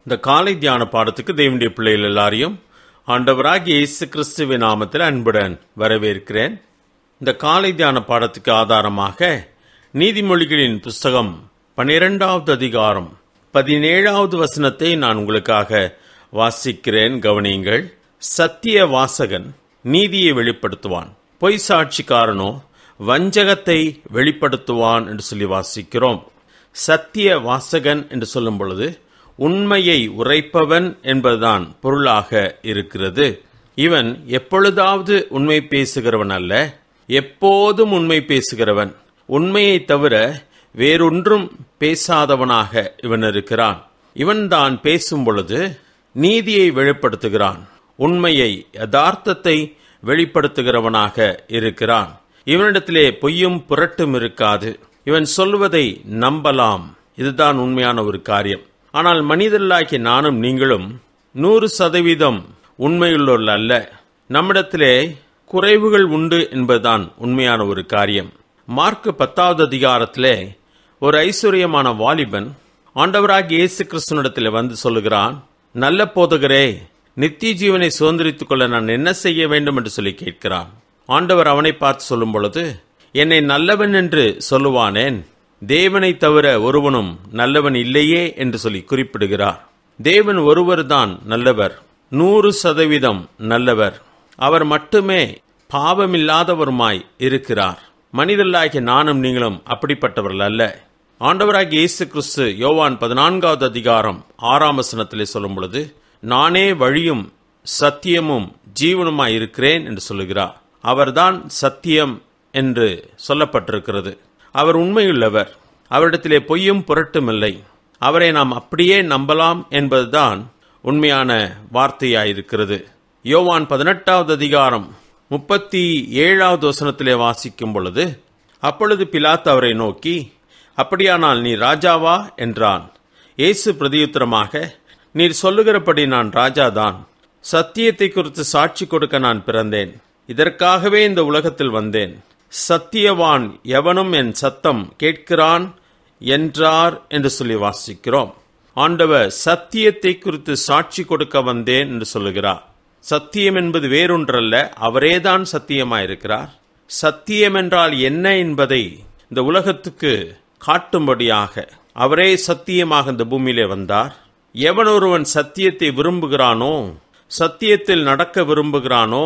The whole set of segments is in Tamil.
இந்த காலை தியான பாடத்துக்கு தேவனுடைய பிள்ளைகள் எல்லாரையும் ஆண்டவராகிய இயேசு கிறிஸ்துவின் நாமத்தில் அன்புடன் வரவேற்கிறேன் இந்த காலை தியான பாடத்துக்கு ஆதாரமாக நீதிமொழிகளின் புஸ்தகம் பனிரெண்டாவது அதிகாரம் பதினேழாவது வசனத்தை நான் உங்களுக்காக வாசிக்கிறேன் கவனியுங்கள் சத்திய வாசகன் நீதியை வெளிப்படுத்துவான் பொய் சாட்சிக்காரனோ வஞ்சகத்தை வெளிப்படுத்துவான் என்று சொல்லி வாசிக்கிறோம் சத்திய வாசகன் என்று சொல்லும் பொழுது உண்மையை உரைப்பவன் என்பதுதான் பொருளாக இருக்கிறது இவன் எப்பொழுதாவது உண்மை பேசுகிறவன் அல்ல எப்போதும் உண்மை பேசுகிறவன் உண்மையை தவிர வேறொன்றும் பேசாதவனாக இவன் இருக்கிறான் இவன்தான் பேசும் பொழுது நீதியை வெளிப்படுத்துகிறான் உண்மையை யதார்த்தத்தை வெளிப்படுத்துகிறவனாக இருக்கிறான் இவனிடத்திலே பொய்யும் புரட்டும் இருக்காது இவன் சொல்வதை நம்பலாம் இதுதான் உண்மையான ஒரு காரியம் ஆனால் மனிதர்களாகிய நானும் நீங்களும் நூறு சதவீதம் உண்மையுள்ளோர்கள் அல்ல நம்மிடத்திலே குறைவுகள் உண்டு என்பதுதான் உண்மையான ஒரு காரியம் மார்க் பத்தாவது அதிகாரத்திலே ஒரு ஐஸ்வர்யமான வாலிபன் ஆண்டவராகிய இயேசு கிறிஸ்துவனிடத்தில் வந்து சொல்லுகிறான் நல்ல போதகரே நித்திய ஜீவனை சுதந்திரித்துக் கொள்ள நான் என்ன செய்ய வேண்டும் என்று சொல்லி கேட்கிறான் ஆண்டவர் அவனை பார்த்து சொல்லும் பொழுது என்னை நல்லவன் என்று சொல்லுவானேன் தேவனை தவிர ஒருவனும் நல்லவன் இல்லையே என்று சொல்லி குறிப்பிடுகிறார் தேவன் ஒருவர்தான் நல்லவர் நூறு சதவீதம் நல்லவர் அவர் மட்டுமே பாவமில்லாதவருமாய் இருக்கிறார் மனிதர்களாகிய நானும் நீங்களும் அப்படிப்பட்டவர்கள் அல்ல ஆண்டவராகிய இயேசு கிறிஸ்து யோவான் பதினான்காவது அதிகாரம் ஆறாம் வசனத்திலே சொல்லும் பொழுது நானே வழியும் சத்தியமும் ஜீவனுமாய் இருக்கிறேன் என்று சொல்லுகிறார் அவர்தான் சத்தியம் என்று சொல்லப்பட்டிருக்கிறது அவர் உண்மையுள்ளவர் அவரிடத்திலே பொய்யும் புரட்டும் இல்லை அவரை நாம் அப்படியே நம்பலாம் என்பதுதான் உண்மையான வார்த்தையாயிருக்கிறது யோவான் பதினெட்டாவது அதிகாரம் முப்பத்தி ஏழாவது வசனத்திலே வாசிக்கும் பொழுது அப்பொழுது பிலாத் அவரை நோக்கி அப்படியானால் நீ ராஜாவா என்றான் இயேசு பிரதியுத்தரமாக நீர் சொல்லுகிறபடி நான் ராஜாதான் சத்தியத்தை குறித்து சாட்சி கொடுக்க நான் பிறந்தேன் இதற்காகவே இந்த உலகத்தில் வந்தேன் சத்தியவான் எவனும் என் சத்தம் கேட்கிறான் என்றார் என்று சொல்லி வாசிக்கிறோம் ஆண்டவர் சத்தியத்தை குறித்து சாட்சி கொடுக்க வந்தேன் என்று சொல்லுகிறார் சத்தியம் என்பது வேறொன்றல்ல அவரேதான் சத்தியமாயிருக்கிறார் சத்தியம் என்றால் என்ன என்பதை இந்த உலகத்துக்கு காட்டும்படியாக அவரே சத்தியமாக இந்த பூமியிலே வந்தார் எவன் ஒருவன் சத்தியத்தை விரும்புகிறானோ சத்தியத்தில் நடக்க விரும்புகிறானோ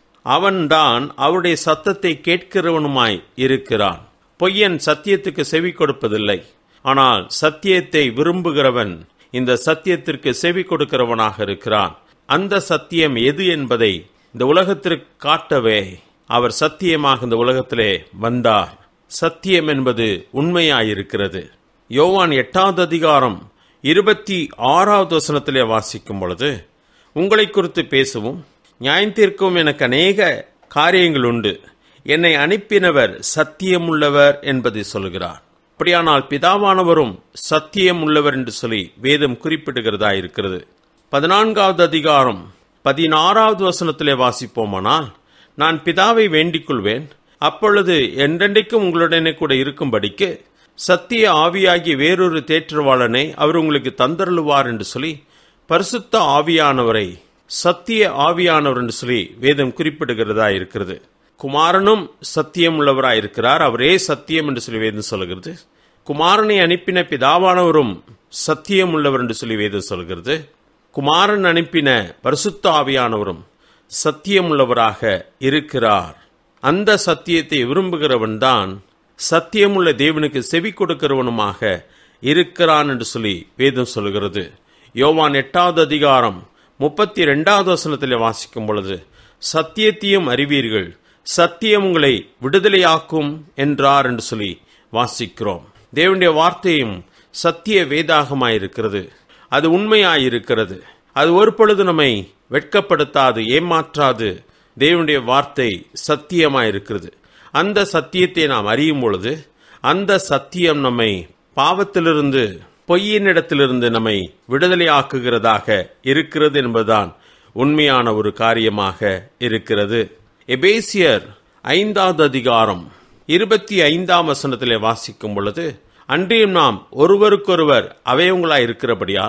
அவன்தான் அவருடைய சத்தத்தை கேட்கிறவனுமாய் இருக்கிறான் பொய்யன் சத்தியத்துக்கு செவி கொடுப்பதில்லை ஆனால் சத்தியத்தை விரும்புகிறவன் இந்த சத்தியத்திற்கு செவி கொடுக்கிறவனாக இருக்கிறான் அந்த சத்தியம் எது என்பதை இந்த உலகத்திற்கு காட்டவே அவர் சத்தியமாக இந்த உலகத்திலே வந்தார் சத்தியம் என்பது உண்மையாயிருக்கிறது யோவான் எட்டாவது அதிகாரம் இருபத்தி ஆறாவது வசனத்திலே வாசிக்கும் பொழுது உங்களை குறித்து பேசவும் நியாயத்திற்கும் எனக்கு அநேக காரியங்கள் உண்டு என்னை அனுப்பினவர் சத்தியமுள்ளவர் என்பதை சொல்கிறார் அப்படியானால் பிதாவானவரும் சத்தியம் உள்ளவர் என்று சொல்லி வேதம் குறிப்பிடுகிறதா இருக்கிறது பதினான்காவது அதிகாரம் பதினாறாவது வசனத்திலே வாசிப்போமானால் நான் பிதாவை வேண்டிக் கொள்வேன் அப்பொழுது என்றென்றைக்கும் உங்களுடனே கூட இருக்கும்படிக்கு சத்திய ஆவியாகிய வேறொரு தேற்றவாளனை அவர் உங்களுக்கு தந்தருளுவார் என்று சொல்லி பரிசுத்த ஆவியானவரை சத்திய ஆவியானவர் என்று சொல்லி வேதம் குறிப்பிடுகிறதா இருக்கிறது குமாரனும் சத்தியம் உள்ளவராய் இருக்கிறார் அவரே சத்தியம் என்று சொல்லி வேதம் சொல்கிறது குமாரனை அனுப்பின பிதாவானவரும் சத்தியம் உள்ளவர் என்று சொல்லி வேதம் சொல்கிறது குமாரன் அனுப்பின பரிசுத்த ஆவியானவரும் சத்தியம் உள்ளவராக இருக்கிறார் அந்த சத்தியத்தை விரும்புகிறவன் தான் சத்தியமுள்ள தேவனுக்கு செவி கொடுக்கிறவனுமாக இருக்கிறான் என்று சொல்லி வேதம் சொல்கிறது யோவான் எட்டாவது அதிகாரம் முப்பத்தி ரெண்டாவது வசனத்திலே வாசிக்கும் பொழுது சத்தியத்தையும் அறிவீர்கள் சத்தியம் உங்களை விடுதலையாக்கும் என்றார் என்று சொல்லி வாசிக்கிறோம் தேவனுடைய வார்த்தையும் சத்திய வேதாகமாயிருக்கிறது அது உண்மையாயிருக்கிறது அது ஒரு பொழுது நம்மை வெட்கப்படுத்தாது ஏமாற்றாது தேவனுடைய வார்த்தை சத்தியமாயிருக்கிறது அந்த சத்தியத்தை நாம் அறியும் பொழுது அந்த சத்தியம் நம்மை பாவத்திலிருந்து பொய்யினிடத்திலிருந்து நம்மை விடுதலையாக்குகிறதாக இருக்கிறது என்பதுதான் உண்மையான ஒரு காரியமாக இருக்கிறது எபேசியர் ஐந்தாவது அதிகாரம் இருபத்தி ஐந்தாம் வசனத்திலே வாசிக்கும் பொழுது அன்றியும் நாம் ஒருவருக்கொருவர் அவயவங்களாய் இருக்கிறபடியால்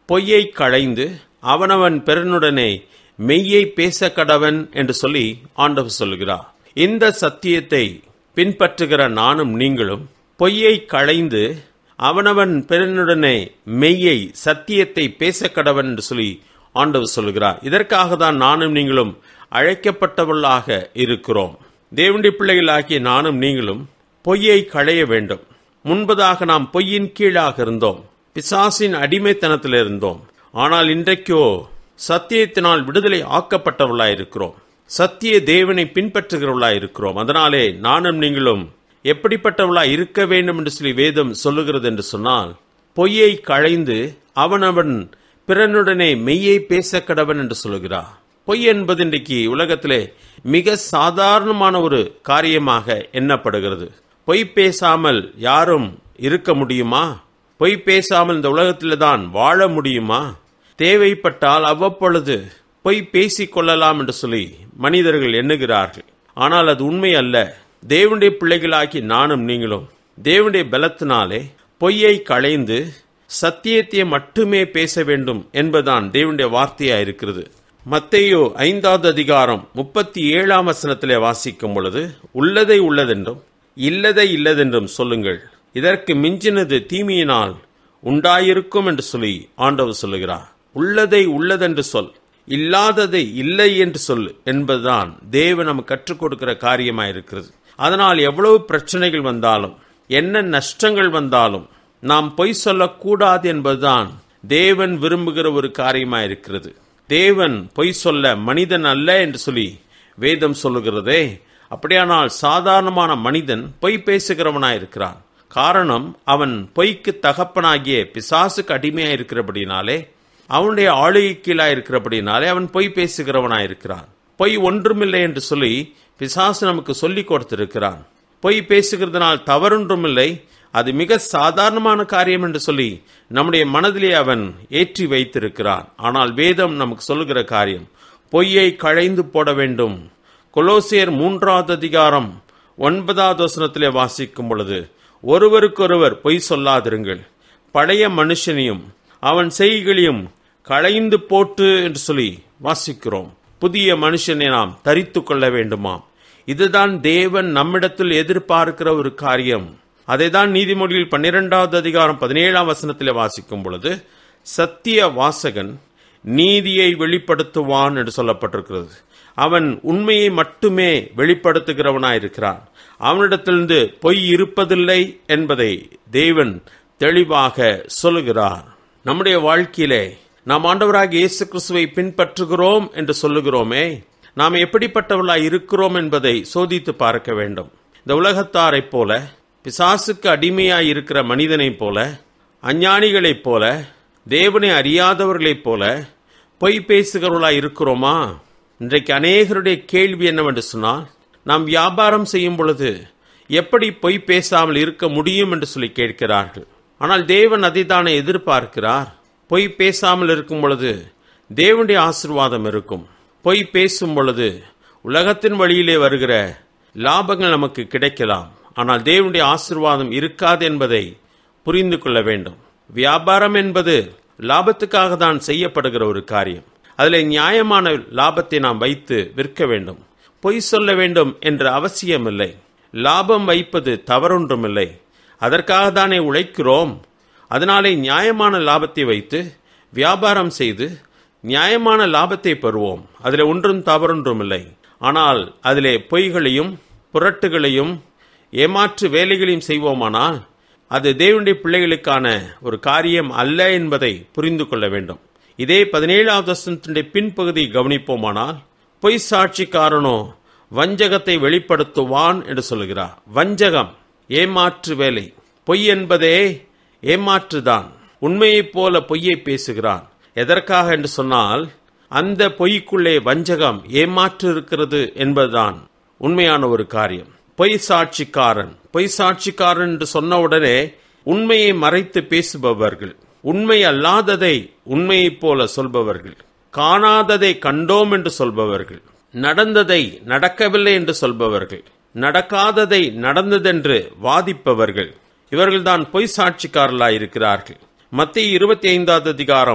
பொய்யை களைந்து அவனவன் பிறனுடனே மெய்யை பேச கடவன் என்று சொல்லி ஆண்டவர் சொல்கிறார் இந்த சத்தியத்தை பின்பற்றுகிற நானும் நீங்களும் பொய்யை களைந்து அவனவன் பிறனுடனே மெய்யை சத்தியத்தை பேச கடவன் என்று சொல்லி ஆண்டவர் சொல்கிறார் இதற்காக தான் நானும் நீங்களும் அழைக்கப்பட்டவர்களாக இருக்கிறோம் தேவண்டி பிள்ளைகளாகிய நானும் நீங்களும் பொய்யை களைய வேண்டும் முன்பதாக நாம் பொய்யின் கீழாக இருந்தோம் பிசாசின் அடிமைத்தனத்தில் இருந்தோம் ஆனால் இன்றைக்கோ சத்தியத்தினால் விடுதலை ஆக்கப்பட்டவர்களாய் இருக்கிறோம் சத்திய தேவனை பின்பற்றுகிறவர்களாய் இருக்கிறோம் அதனாலே நானும் நீங்களும் எப்படிப்பட்டவர்களாய் இருக்க வேண்டும் என்று சொல்லி வேதம் சொல்லுகிறது என்று சொன்னால் பொய்யை களைந்து அவனவன் பிறனுடனே மெய்யை பேச கடவன் என்று சொல்லுகிறார் பொய் என்பது இன்றைக்கு உலகத்திலே மிக சாதாரணமான ஒரு காரியமாக எண்ணப்படுகிறது பொய் பேசாமல் யாரும் இருக்க முடியுமா பொய் பேசாமல் இந்த உலகத்திலே தான் வாழ முடியுமா தேவைப்பட்டால் அவ்வப்பொழுது பொய் பேசிக் கொள்ளலாம் என்று சொல்லி மனிதர்கள் எண்ணுகிறார்கள் ஆனால் அது உண்மை அல்ல தேவனுடைய பிள்ளைகளாகி நானும் நீங்களும் தேவனுடைய பலத்தினாலே பொய்யை களைந்து சத்தியத்தை மட்டுமே பேச வேண்டும் என்பதுதான் தேவனுடைய வார்த்தையா இருக்கிறது மத்தேயோ ஐந்தாவது அதிகாரம் முப்பத்தி ஏழாம் வசனத்திலே வாசிக்கும் பொழுது உள்ளதை உள்ளதென்றும் இல்லதை இல்லதென்றும் சொல்லுங்கள் இதற்கு மிஞ்சினது தீமையினால் உண்டாயிருக்கும் என்று சொல்லி ஆண்டவர் சொல்லுகிறார் உள்ளதை உள்ளதென்று சொல் இல்லாததை இல்லை என்று சொல் என்பதுதான் தேவன் நமக்கு கற்றுக் கொடுக்கிற காரியமாயிருக்கிறது அதனால் எவ்வளவு பிரச்சனைகள் வந்தாலும் என்ன நஷ்டங்கள் வந்தாலும் நாம் பொய் சொல்லக்கூடாது என்பதுதான் தேவன் விரும்புகிற ஒரு காரியமாயிருக்கிறது தேவன் பொய் சொல்ல மனிதன் அல்ல என்று சொல்லி வேதம் சொல்லுகிறதே அப்படியானால் சாதாரணமான மனிதன் பொய் பேசுகிறவனாயிருக்கிறான் காரணம் அவன் பொய்க்கு தகப்பனாகிய பிசாசுக்கு அடிமையா இருக்கிறபடினாலே அவனுடைய ஆளுகை கீழா இருக்கிறபடினாலே அவன் பொய் பேசுகிறவனாயிருக்கிறான் பொய் ஒன்றுமில்லை என்று சொல்லி பிசாசு நமக்கு சொல்லிக் கொடுத்திருக்கிறான் பொய் பேசுகிறதுனால் தவறொன்றுமில்லை அது மிக சாதாரணமான காரியம் என்று சொல்லி நம்முடைய மனதிலே அவன் ஏற்றி வைத்திருக்கிறான் ஆனால் வேதம் நமக்கு சொல்லுகிற காரியம் பொய்யை களைந்து போட வேண்டும் கொலோசியர் மூன்றாவது அதிகாரம் ஒன்பதாவது வசனத்திலே வாசிக்கும் பொழுது ஒருவருக்கொருவர் பொய் சொல்லாதிருங்கள் பழைய மனுஷனையும் அவன் செய்களையும் களைந்து போட்டு என்று சொல்லி வாசிக்கிறோம் புதிய மனுஷனை நாம் தரித்து கொள்ள வேண்டுமாம் இதுதான் தேவன் நம்மிடத்தில் எதிர்பார்க்கிற ஒரு காரியம் அதை தான் நீதிமொழியில் பன்னிரெண்டாவது அதிகாரம் பதினேழாம் வசனத்திலே வாசிக்கும் பொழுது சத்திய வாசகன் நீதியை வெளிப்படுத்துவான் என்று சொல்லப்பட்டிருக்கிறது அவன் உண்மையை மட்டுமே வெளிப்படுத்துகிறவனாயிருக்கிறான் அவனிடத்திலிருந்து பொய் இருப்பதில்லை என்பதை தேவன் தெளிவாக சொல்லுகிறார் நம்முடைய வாழ்க்கையிலே நாம் ஆண்டவராக இயேசு கிறிஸ்துவை பின்பற்றுகிறோம் என்று சொல்லுகிறோமே நாம் எப்படிப்பட்டவர்களாய் இருக்கிறோம் என்பதை சோதித்து பார்க்க வேண்டும் இந்த உலகத்தாரைப் போல பிசாசுக்கு அடிமையாய் இருக்கிற மனிதனைப் போல அஞ்ஞானிகளைப் போல தேவனை அறியாதவர்களைப் போல பொய் பேசுகிறவர்களாய் இருக்கிறோமா இன்றைக்கு அநேகருடைய கேள்வி என்னவென்று சொன்னால் நாம் வியாபாரம் செய்யும் பொழுது எப்படி பொய் பேசாமல் இருக்க முடியும் என்று சொல்லி கேட்கிறார்கள் ஆனால் தேவன் அதைத்தானே எதிர்பார்க்கிறார் பொய் பேசாமல் இருக்கும் பொழுது தேவனுடைய ஆசிர்வாதம் இருக்கும் பொய் பேசும் பொழுது உலகத்தின் வழியிலே வருகிற லாபங்கள் நமக்கு கிடைக்கலாம் ஆனால் தேவனுடைய ஆசிர்வாதம் இருக்காது என்பதை புரிந்து கொள்ள வேண்டும் வியாபாரம் என்பது லாபத்துக்காக தான் செய்யப்படுகிற ஒரு காரியம் அதில் நியாயமான லாபத்தை நாம் வைத்து விற்க வேண்டும் பொய் சொல்ல வேண்டும் என்ற அவசியமில்லை லாபம் வைப்பது தவறொன்றுமில்லை அதற்காக தானே உழைக்கிறோம் அதனாலே நியாயமான லாபத்தை வைத்து வியாபாரம் செய்து நியாயமான லாபத்தை பெறுவோம் அதில் ஒன்றும் தவறொன்றுமில்லை ஆனால் அதிலே பொய்களையும் புரட்டுகளையும் ஏமாற்று வேலைகளையும் செய்வோமானால் அது தேவனுடைய பிள்ளைகளுக்கான ஒரு காரியம் அல்ல என்பதை புரிந்து கொள்ள வேண்டும் இதே பதினேழாவது வசனத்தினுடைய பின்பகுதியை கவனிப்போமானால் பொய் சாட்சிக்காரனோ வஞ்சகத்தை வெளிப்படுத்துவான் என்று சொல்கிறார் வஞ்சகம் ஏமாற்று வேலை பொய் என்பதே ஏமாற்றுதான் உண்மையைப் போல பொய்யை பேசுகிறான் எதற்காக என்று சொன்னால் அந்த பொய்க்குள்ளே வஞ்சகம் ஏமாற்று இருக்கிறது என்பதுதான் உண்மையான ஒரு காரியம் பொய் சாட்சிக்காரன் பொய் சாட்சிக்காரன் என்று சொன்ன உடனே உண்மையை மறைத்து பேசுபவர்கள் உண்மை அல்லாததை உண்மையைப் போல சொல்பவர்கள் காணாததை கண்டோம் என்று சொல்பவர்கள் நடந்ததை நடக்கவில்லை என்று சொல்பவர்கள் நடக்காததை நடந்ததென்று வாதிப்பவர்கள் இவர்கள்தான் பொய் சாட்சிக்காரர்களாய் இருக்கிறார்கள் மத்திய இருபத்தி ஐந்தாவது அதிகாரம்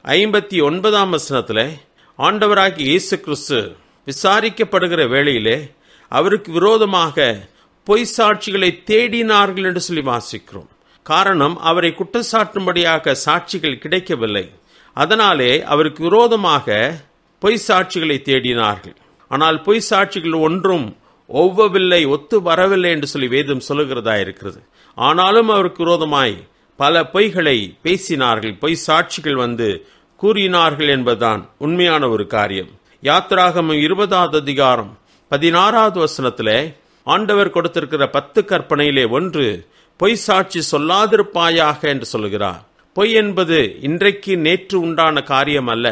ஐம்பத்தி ஒன்பதாம் வசனத்துல ஆண்டவராகிய இயேசு கிறிஸ்து விசாரிக்கப்படுகிற வேளையிலே அவருக்கு விரோதமாக பொய் சாட்சிகளை தேடினார்கள் என்று சொல்லி வாசிக்கிறோம் காரணம் அவரை குற்றச்சாட்டும்படியாக சாட்சிகள் கிடைக்கவில்லை அதனாலே அவருக்கு விரோதமாக பொய் சாட்சிகளை தேடினார்கள் ஆனால் பொய் சாட்சிகள் ஒன்றும் ஒவ்வவில்லை ஒத்து வரவில்லை என்று சொல்லி வேதம் சொல்லுகிறதா இருக்கிறது ஆனாலும் அவருக்கு விரோதமாய் பல பொய்களை பேசினார்கள் பொய் சாட்சிகள் வந்து கூறினார்கள் என்பதுதான் உண்மையான ஒரு காரியம் யாத்ராகமம் இருபதாவது அதிகாரம் பதினாறாவது வசனத்திலே ஆண்டவர் கொடுத்திருக்கிற பத்து கற்பனையிலே ஒன்று பொய் சாட்சி சொல்லாதிருப்பாயாக என்று சொல்லுகிறார் பொய் என்பது இன்றைக்கு நேற்று உண்டான காரியம் அல்ல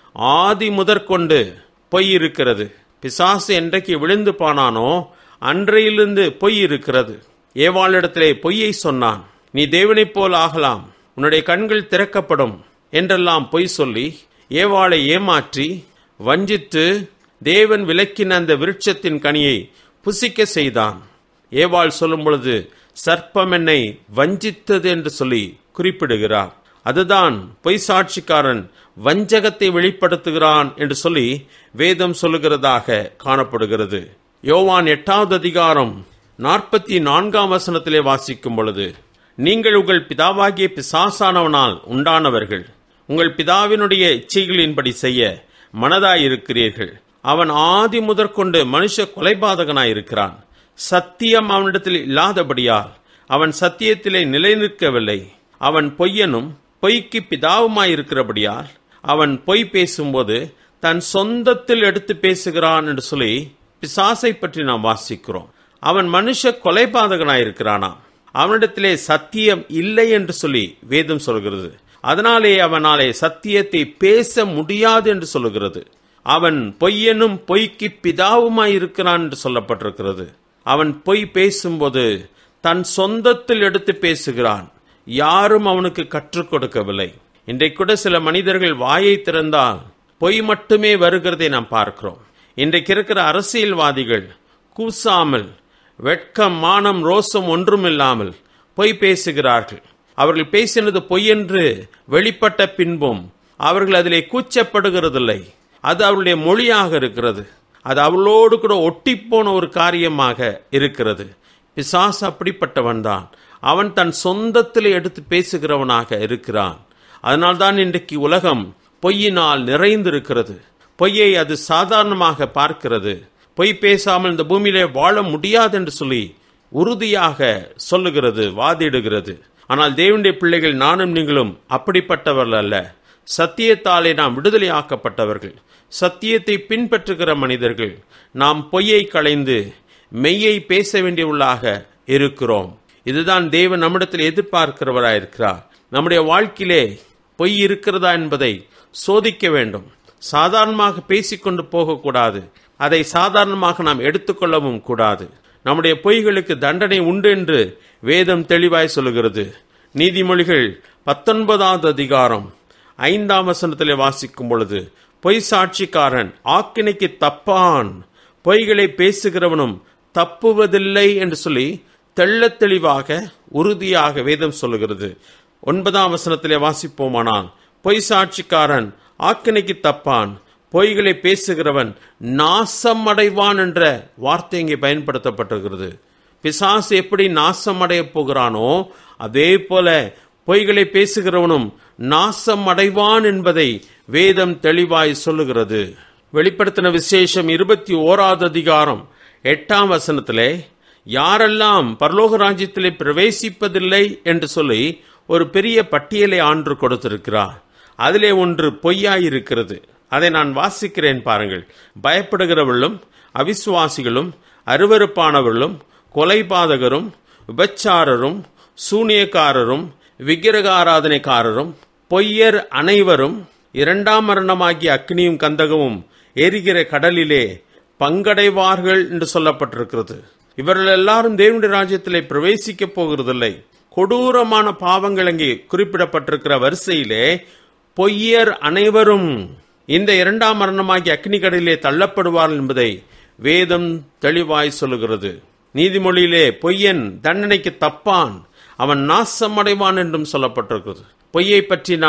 ஆதி முதற்கொண்டு பொய் இருக்கிறது பிசாசு என்றைக்கு விழுந்து போனானோ அன்றையிலிருந்து பொய் இருக்கிறது ஏவாளிடத்திலே பொய்யை சொன்னான் நீ தேவனைப் போல் ஆகலாம் உன்னுடைய கண்கள் திறக்கப்படும் என்றெல்லாம் பொய் சொல்லி ஏவாளை ஏமாற்றி வஞ்சித்து தேவன் விலக்கின அந்த விருட்சத்தின் கனியை புசிக்க செய்தான் ஏவாள் சொல்லும் பொழுது சர்ப்பம் என்னை வஞ்சித்தது என்று சொல்லி குறிப்பிடுகிறார் அதுதான் பொய் சாட்சிக்காரன் வஞ்சகத்தை வெளிப்படுத்துகிறான் என்று சொல்லி வேதம் சொல்லுகிறதாக காணப்படுகிறது யோவான் எட்டாவது அதிகாரம் நாற்பத்தி நான்காம் வசனத்திலே வாசிக்கும் பொழுது நீங்கள் உங்கள் பிதாவாகிய பிசாசானவனால் உண்டானவர்கள் உங்கள் பிதாவினுடைய இச்சைகளின்படி செய்ய மனதாயிருக்கிறீர்கள் அவன் ஆதி முதற்கொண்டு மனுஷ கொலைபாதகனாயிருக்கிறான் சத்தியம் அவனிடத்தில் இல்லாதபடியால் அவன் சத்தியத்திலே நிலைநிற்கவில்லை அவன் பொய்யனும் பொய்க்கு பிதாவுமாயிருக்கிறபடியால் அவன் பொய் பேசும்போது தன் சொந்தத்தில் எடுத்து பேசுகிறான் என்று சொல்லி பிசாசை பற்றி நாம் வாசிக்கிறோம் அவன் மனுஷ கொலைபாதகனாயிருக்கிறானாம் அவனிடத்திலே சத்தியம் இல்லை என்று சொல்லி வேதம் சொல்கிறது அதனாலே அவனாலே சத்தியத்தை பேச முடியாது என்று சொல்லுகிறது அவன் பொய்யனும் பொய்க்கு பிதாவுமாய் இருக்கிறான் என்று சொல்லப்பட்டிருக்கிறது அவன் பொய் பேசும்போது தன் சொந்தத்தில் எடுத்து பேசுகிறான் யாரும் அவனுக்கு கற்றுக் கொடுக்கவில்லை இன்றைக்கு கூட சில மனிதர்கள் வாயை திறந்தால் பொய் மட்டுமே வருகிறதை நாம் பார்க்கிறோம் இன்றைக்கு இருக்கிற அரசியல்வாதிகள் கூசாமல் வெட்கம் மானம் ரோசம் ஒன்றுமில்லாமல் பொய் பேசுகிறார்கள் அவர்கள் பேசினது பொய் என்று வெளிப்பட்ட பின்பும் அவர்கள் அதிலே கூச்சப்படுகிறதில்லை அது அவருடைய மொழியாக இருக்கிறது அது அவளோடு கூட ஒட்டிப்போன ஒரு காரியமாக இருக்கிறது பிசாசு அப்படிப்பட்டவன் தான் அவன் தன் சொந்தத்தில் எடுத்து பேசுகிறவனாக இருக்கிறான் அதனால்தான் இன்றைக்கு உலகம் பொய்யினால் நிறைந்திருக்கிறது பொய்யை அது சாதாரணமாக பார்க்கிறது பொய் பேசாமல் இந்த பூமியிலே வாழ முடியாது என்று சொல்லி உறுதியாக சொல்லுகிறது வாதிடுகிறது ஆனால் தேவனுடைய பிள்ளைகள் நானும் நீங்களும் அப்படிப்பட்டவர்கள் அல்ல சத்தியத்தாலே நாம் விடுதலையாக்கப்பட்டவர்கள் சத்தியத்தை பின்பற்றுகிற மனிதர்கள் நாம் பொய்யை களைந்து மெய்யை பேச வேண்டியவர்களாக இருக்கிறோம் இதுதான் தேவன் நம்மிடத்தில் எதிர்பார்க்கிறவராயிருக்கிறார் நம்முடைய வாழ்க்கையிலே பொய் இருக்கிறதா என்பதை சோதிக்க வேண்டும் சாதாரணமாக பேசிக்கொண்டு போகக்கூடாது அதை சாதாரணமாக நாம் எடுத்துக்கொள்ளவும் கூடாது நம்முடைய பொய்களுக்கு தண்டனை உண்டு என்று வேதம் தெளிவாய் சொல்லுகிறது நீதிமொழிகள் பத்தொன்பதாவது அதிகாரம் ஐந்தாம் வசனத்திலே வாசிக்கும் பொழுது பொய் சாட்சிக்காரன் ஆக்கினைக்கு தப்பான் பொய்களை பேசுகிறவனும் தப்புவதில்லை என்று சொல்லி தெள்ளத் தெளிவாக உறுதியாக வேதம் சொல்லுகிறது ஒன்பதாம் வசனத்திலே வாசிப்போமானால் பொய் சாட்சிக்காரன் ஆக்கினைக்கு தப்பான் பொய்களை பேசுகிறவன் நாசம் அடைவான் என்ற வார்த்தை இங்கே பயன்படுத்தப்பட்டிருக்கிறது பிசாசு எப்படி நாசம் அடைய போகிறானோ அதே போல பொய்களை பேசுகிறவனும் நாசம் அடைவான் என்பதை வேதம் தெளிவாய் சொல்லுகிறது வெளிப்படுத்தின விசேஷம் இருபத்தி ஓராவது அதிகாரம் எட்டாம் வசனத்திலே யாரெல்லாம் பரலோக ராஜ்யத்திலே பிரவேசிப்பதில்லை என்று சொல்லி ஒரு பெரிய பட்டியலை ஆண்டு கொடுத்திருக்கிறார் அதிலே ஒன்று பொய்யாயிருக்கிறது அதை நான் வாசிக்கிறேன் பாருங்கள் பயப்படுகிறவர்களும் அவிசுவாசிகளும் அருவருப்பானவர்களும் கொலைபாதகரும் விபச்சாரரும் சூனியக்காரரும் விக்கிரக ஆராதனைக்காரரும் பொய்யர் அனைவரும் இரண்டாம் மரணமாகிய அக்னியும் கந்தகமும் எரிகிற கடலிலே பங்கடைவார்கள் என்று சொல்லப்பட்டிருக்கிறது இவர்கள் எல்லாரும் தேவனுடைய ராஜ்யத்திலே பிரவேசிக்க போகிறதில்லை கொடூரமான பாவங்கள் அங்கே குறிப்பிடப்பட்டிருக்கிற வரிசையிலே பொய்யர் அனைவரும் இந்த இரண்டாம் மரணமாகிய அக்னி கடலிலே தள்ளப்படுவார்கள் என்பதை வேதம் தெளிவாய் சொல்லுகிறது நீதிமொழியிலே பொய்யன் தண்டனைக்கு தப்பான் அவன் நாசமடைவான் என்றும் சொல்லப்பட்டிருக்கிறது பொய்யை பற்றி நாம்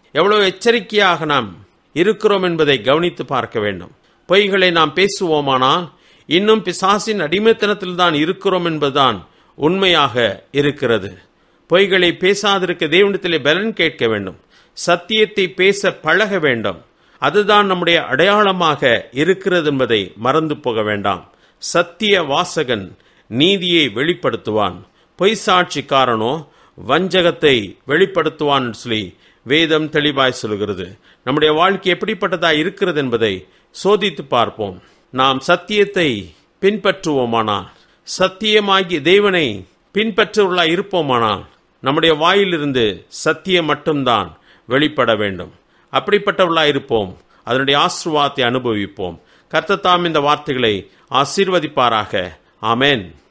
எவ்வளவு எச்சரிக்கையாக நாம் இருக்கிறோம் என்பதை கவனித்து பார்க்க வேண்டும் பொய்களை நாம் பேசுவோமானால் இன்னும் பிசாசின் அடிமைத்தனத்தில் தான் இருக்கிறோம் என்பதுதான் உண்மையாக இருக்கிறது பொய்களை பேசாதிருக்க தேவனிடத்திலே பலன் கேட்க வேண்டும் சத்தியத்தை பேச பழக வேண்டும் அதுதான் நம்முடைய அடையாளமாக இருக்கிறது என்பதை மறந்து போக வேண்டாம் சத்திய வாசகன் நீதியை வெளிப்படுத்துவான் பொய் சாட்சிக்காரனோ வஞ்சகத்தை வெளிப்படுத்துவான் சொல்லி வேதம் தெளிவாய் சொல்கிறது நம்முடைய வாழ்க்கை எப்படிப்பட்டதா இருக்கிறது என்பதை சோதித்து பார்ப்போம் நாம் சத்தியத்தை பின்பற்றுவோமானால் சத்தியமாகிய தேவனை பின்பற்றுவர்களாய் இருப்போமானால் நம்முடைய வாயிலிருந்து சத்தியம் மட்டும்தான் வெளிப்பட வேண்டும் அப்படிப்பட்டவர்களாய் இருப்போம் அதனுடைய ஆசிர்வாதத்தை அனுபவிப்போம் கர்த்தத்தாம் இந்த வார்த்தைகளை ஆசீர்வதிப்பாராக ஆமென்